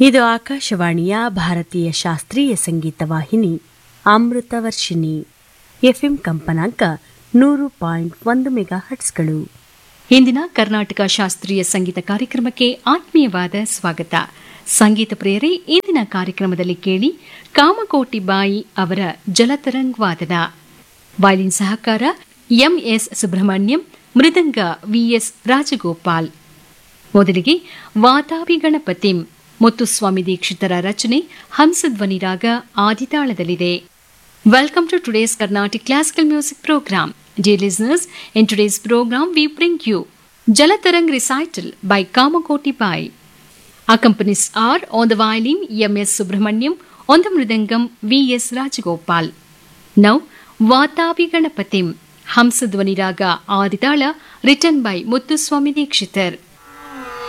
ಇದು ಆಕಾಶವಾಣಿಯ ಭಾರತೀಯ ಶಾಸ್ತ್ರೀಯ ಸಂಗೀತ ವಾಹಿನಿ ಅಮೃತ ವರ್ಷಿಣಿ ಎಫ್ಎಂ ಕಂಪನಾಂಕ ನೂರು ಪಾಯಿಂಟ್ ಒಂದು ಮೆಗಾ ಹಟ್ಸ್ಗಳು ಇಂದಿನ ಕರ್ನಾಟಕ ಶಾಸ್ತ್ರೀಯ ಸಂಗೀತ ಕಾರ್ಯಕ್ರಮಕ್ಕೆ ಆತ್ಮೀಯವಾದ ಸ್ವಾಗತ ಸಂಗೀತ ಪ್ರಿಯರೇ ಇಂದಿನ ಕಾರ್ಯಕ್ರಮದಲ್ಲಿ ಕೇಳಿ ಕಾಮಕೋಟಿ ಬಾಯಿ ಅವರ ಜಲತರಂಗ್ ವಾದನ ವಯಲಿನ್ ಸಹಕಾರ ಎಂಎಸ್ ಸುಬ್ರಹ್ಮಣ್ಯಂ ಮೃದಂಗ ವಿಎಸ್ ರಾಜಗೋಪಾಲ್ ಮೊದಲಿಗೆ ವಾತಾಪಿ ಗಣಪತಿಂ ಮುತ್ತುಸ್ವಾಮಿ ದೀಕ್ಷಿತರ ರಚನೆ ಹಂಸಧ್ವನಿ ರಾಗ ಆದಿತಾಳದಲ್ಲಿದೆ Welcome to today's Carnatic Classical Music Program. Dear listeners, in today's program we bring you Jalatarang Recital by Kamakoti Bai. Accompanies are on the violin M.S. Subramaniam, on the mridangam V.S. Rajagopal. Now, Vatapi Ganapatim, Hamsadvani Raga Aditala, written by Muthuswami Dikshitar.